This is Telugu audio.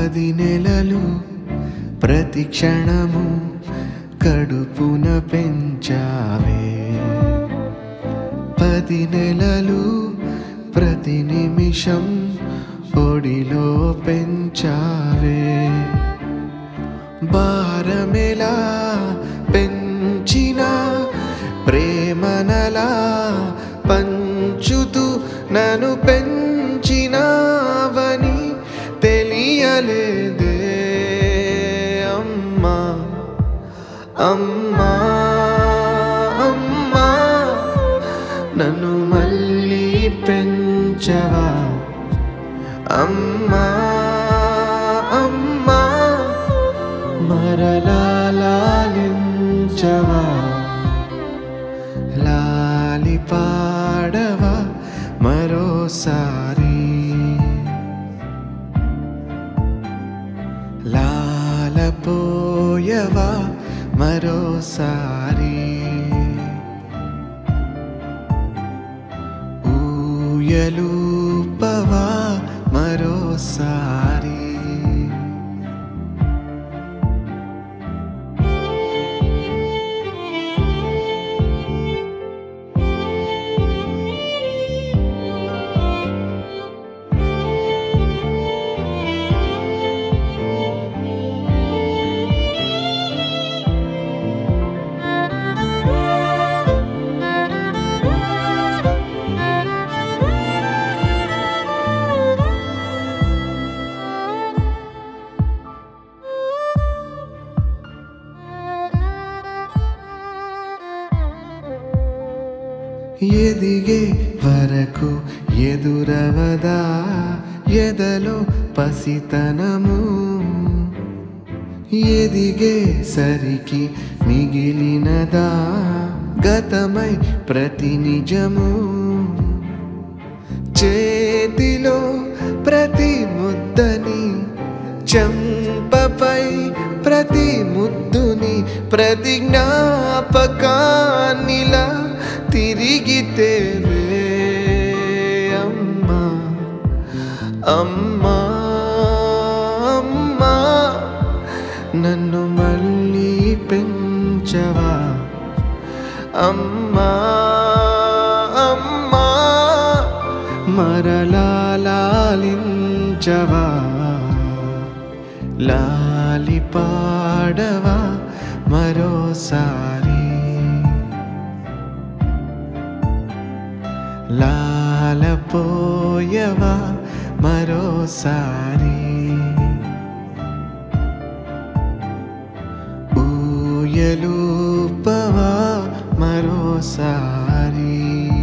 పది నెలలు ప్రతి క్షణము కడుపున పెంచావే పది నెలలు ప్రతి నిమిషం ఒడిలో పెంచావే భారమెలా పెంచిన ప్రేమనలా పంచుతూ నన్ను పెంచినావని తెలియలేదే అమ్మా అమ్మా అమ్మా నన్ను మళ్ళీ పెంచవా అమ్మా అమ్మా మరలా లాలించవా లాలి పాడవా మరోసారి లాలపోయవా మరోసారి ఊయలూపవా మరోసారి ఎదిగే వరకు ఎదురవదా ఎదలో పసితనము ఎదిగే సరికి మిగిలినదా గతమై ప్రతి నిజము చేతిలో ప్రతి ముద్దని చంపపై ప్రతి ముద్దుని ప్రతి జ్ఞాపకాన్నిలా తిరిగితేవే అమ్మా అమ్మా అమ్మా నన్ను మళ్ళీ పెంచవా అమ్మా అమ్మా మరలా లాలించవా లాలి పాడవా మరోసారి లాలపోయవా మరోసారి ఊయలూపవా మరోసారి